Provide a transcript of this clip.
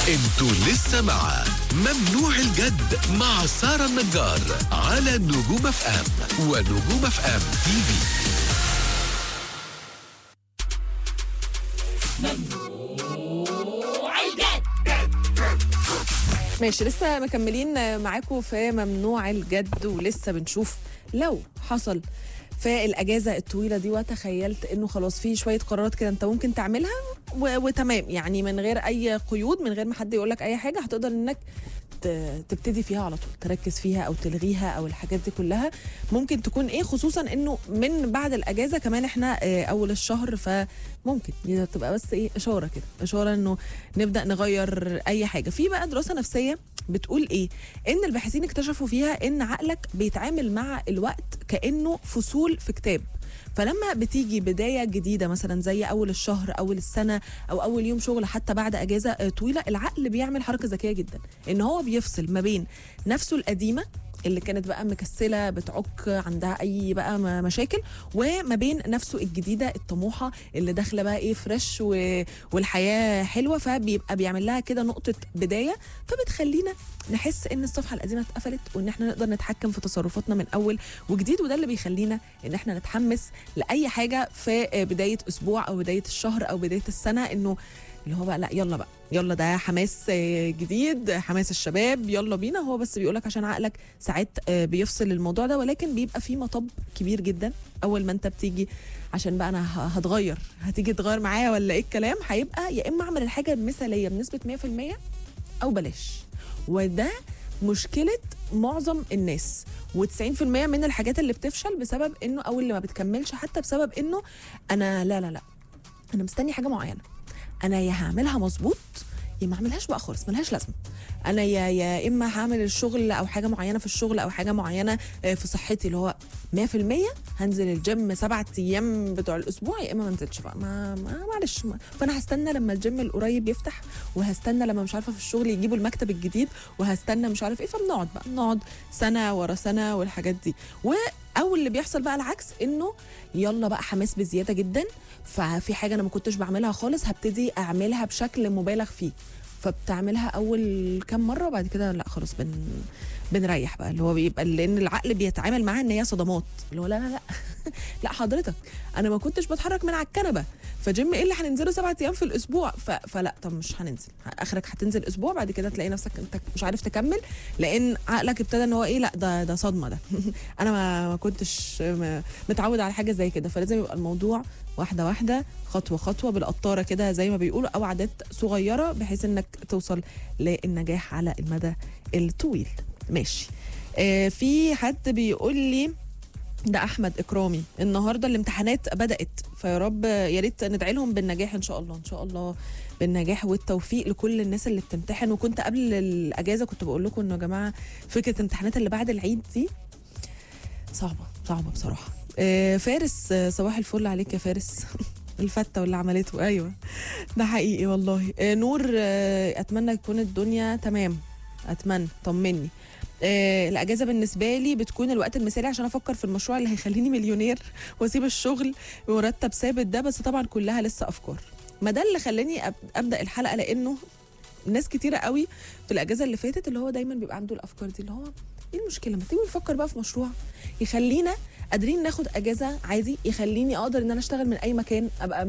انتوا لسه مع ممنوع الجد مع سارة النجار على نجوم اف ام ونجوم اف ام تي في ماشي لسه مكملين معاكم في ممنوع الجد ولسه بنشوف لو حصل في الاجازه الطويله دي وتخيلت انه خلاص في شويه قرارات كده انت ممكن تعملها و... وتمام يعني من غير اي قيود من غير ما حد يقول لك اي حاجه هتقدر انك ت- تبتدي فيها على طول تركز فيها او تلغيها او الحاجات دي كلها ممكن تكون ايه خصوصا انه من بعد الاجازه كمان احنا آه، اول الشهر فممكن دي تبقى بس ايه اشاره كده اشاره انه نبدا نغير اي حاجه في بقى دراسه نفسيه بتقول ايه ان الباحثين اكتشفوا فيها ان عقلك بيتعامل مع الوقت كانه فصول في كتاب فلما بتيجي بدايه جديده مثلا زي اول الشهر اول السنه او اول يوم شغل حتى بعد اجازه آه، طويله العقل بيعمل حركه ذكيه جدا ان هو بيفصل ما بين نفسه القديمه اللي كانت بقى مكسله بتعك عندها اي بقى م- مشاكل وما بين نفسه الجديده الطموحه اللي داخله بقى ايه فريش و... والحياه حلوه فبيبقى بيعمل لها كده نقطه بدايه فبتخلينا نحس ان الصفحه القديمه اتقفلت وان احنا نقدر نتحكم في تصرفاتنا من اول وجديد وده اللي بيخلينا ان احنا نتحمس لاي حاجه في بدايه اسبوع او بدايه الشهر او بدايه السنه انه اللي هو بقى لا يلا بقى يلا ده حماس آه، جديد حماس الشباب يلا بينا هو بس بيقولك عشان عقلك ساعات آه، بيفصل الموضوع ده ولكن بيبقى فيه مطب كبير جدا اول ما انت بتيجي عشان بقى انا ه- هتغير هتيجي تغير معايا ولا ايه الكلام هيبقى يا اما اعمل الحاجه المثاليه بنسبه 100% او بلاش وده مشكله معظم الناس و90% من الحاجات اللي بتفشل بسبب انه او اللي ما بتكملش حتى بسبب انه انا لا لا لا انا مستني حاجه معينه انا يا هعملها مظبوط يا ما اعملهاش بقى خالص ملهاش لازمه انا يا يا اما هعمل الشغل او حاجه معينه في الشغل او حاجه معينه آه، في صحتي اللي هو 100% هنزل الجيم سبعة ايام بتوع الاسبوع يا اما ما انزلش بقى ما, ما معلش ما. فانا هستنى لما الجيم القريب يفتح وهستنى لما مش عارفه في الشغل يجيبوا المكتب الجديد وهستنى مش عارف ايه فبنقعد بقى نقعد سنه ورا سنه والحاجات دي و او اللي بيحصل بقى العكس انه يلا بقى حماس بزياده جدا ففي حاجه انا ما كنتش بعملها خالص هبتدي اعملها بشكل مبالغ فيه فبتعملها اول كام مره وبعد كده لا خلاص بن بنريح بقى اللي هو بيبقى لان العقل بيتعامل معاها ان هي صدمات اللي هو لا لا لا لا حضرتك انا ما كنتش بتحرك من على الكنبه فجيم ايه اللي هننزله سبعة ايام في الاسبوع ف... فلا طب مش هننزل اخرك هتنزل اسبوع بعد كده تلاقي نفسك انت مش عارف تكمل لان عقلك ابتدى ان هو ايه لا ده ده صدمه ده انا ما, ما كنتش م- متعود على حاجه زي كده فلازم يبقى الموضوع واحده واحده خطوه خطوه بالقطاره كده زي ما بيقولوا او عادات صغيره بحيث انك توصل للنجاح على المدى الطويل ماشي آه في حد بيقول لي ده احمد اكرامي النهارده الامتحانات بدات فيا رب يا ريت ندعي لهم بالنجاح ان شاء الله ان شاء الله بالنجاح والتوفيق لكل الناس اللي بتمتحن وكنت قبل الاجازه كنت بقول لكم انه يا جماعه فكره الامتحانات اللي بعد العيد دي صعبه صعبه بصراحه آه، فارس آه، صباح الفل عليك يا فارس الفتة واللي عملته ايوه ده حقيقي والله آه، نور آه، اتمنى تكون الدنيا تمام اتمنى طمني آه، الاجازه بالنسبه لي بتكون الوقت المثالي عشان افكر في المشروع اللي هيخليني مليونير واسيب الشغل بمرتب ثابت ده بس طبعا كلها لسه افكار ما ده اللي خلاني أب- ابدا الحلقه لانه ناس كتيره قوي في الاجازه اللي فاتت اللي هو دايما بيبقى عنده الافكار دي اللي هو ايه المشكله ما تيجي نفكر بقى في مشروع يخلينا قادرين ناخد اجازه عادي يخليني اقدر ان انا اشتغل من اي مكان ابقى